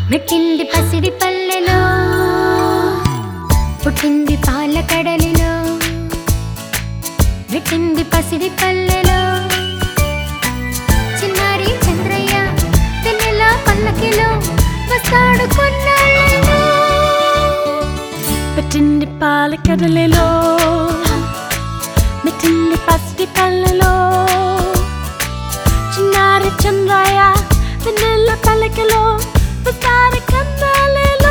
మెట్టింది పసిడి పల్లెలో పుట్టింది పాల కడలిలో మెట్టింది పసిడి పల్లెలో చిన్నారి చంద్రయ్య తెన్నెల పల్లకిలో వస్తాడు కొన్నాళ్ళలో పెట్టింది పాల కదలిలో మెట్టింది పసిడి పల్లెలో చిన్నారి చంద్రయ్య వెన్నెల పలకలో వస్తారి కన్నాలలో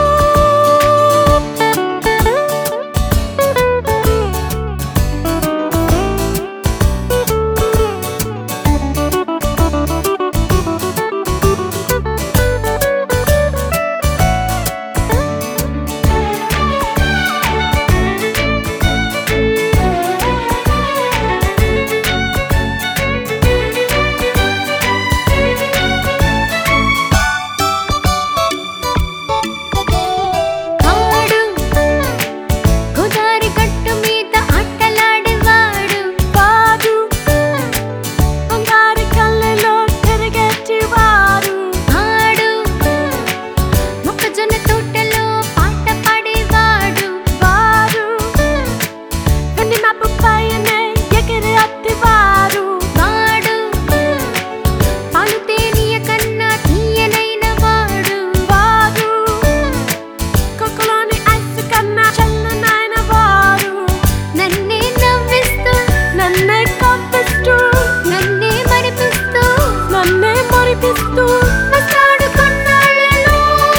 ఆడు గోదారి గట్టు మీద ఆటలాడేవాడు వాడు బంగారు కళ్ళలో తిరిగేటివాడు ఆడు మొక్కజొన్న తోటలో పాట పాడేవాడు వాడు వెన్ని మబ్బు పైనే ఎగిరి అత్తివాడు వాడు పాలు తేనియ కన్నా తీయనైన వాడు వాడు కొక్కలోని ఐస్ కన్నా చల్లనైన వాడు నన్నే నవ్విస్తూ నన్నే కప్పిస్తూ నన్నే మరిపిస్తూ నన్నే మురిపిస్తూ వస్తాడు కొన్నాళ్ళలో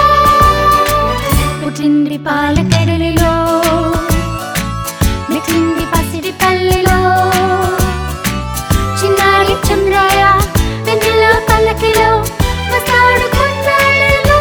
పుట్టింది పాల కడలిలో మిగిలింది పసిడి పల్లెలో చిన్నారి చంద్రాయ వెన్నెల పల్లకిలో వస్తాడు కొన్నాళ్ళలో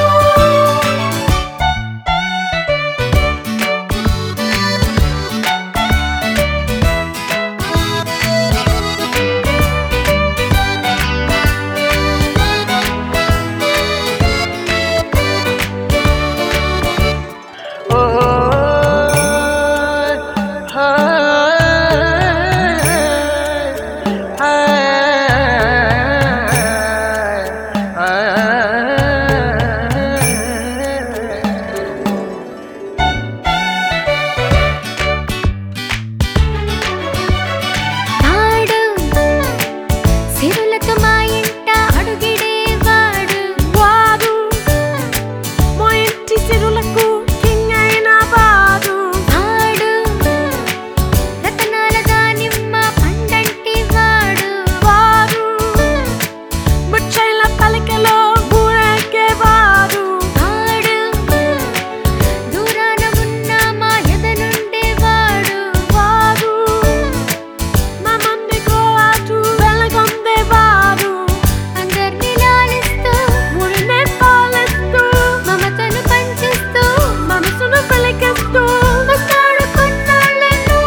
తాడు సిరులతో మా ఇంట అడుగిడేవాడు వాడు మా ఇంటి సిరులకు కింగ్ అయిన వాడు ఆడు రతనాల దానిమ్మ పండంటి వాడు వాడు ముచ్చైల పలకలో ఊరేగేవాడు ఆడు దూరాన ఉన్న మా ఎద నుండేవాడు వాడు మా మమ్మీ గోవాటు వెలగొందేవాడు అందరిని లాలిస్తూ ఊరినే పాలిస్తూ మమతను పంచిస్తూ మనసును వెలిగిస్తూ వస్తాడు కొన్నాళ్ళలో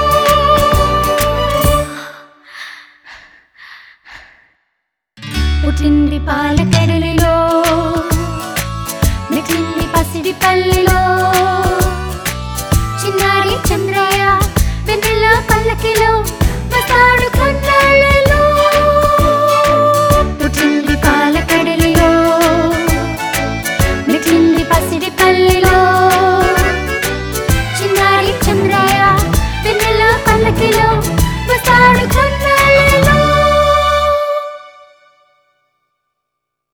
పుట్టింది పాల కడలిలో మిగిలింది పసిడి పల్లెలో చిన్నారి చంద్రయ్య వెన్నెల పల్లకిలో వస్తాడు కొన్నాళ్ళలో పుట్టింది పాల కడలిలో మిగిలింది పసిడి పల్లెలో చిన్నారి చంద్రయ్య వెన్నెల పల్లకిలో వస్తాడు కొన్నాళ్ళలో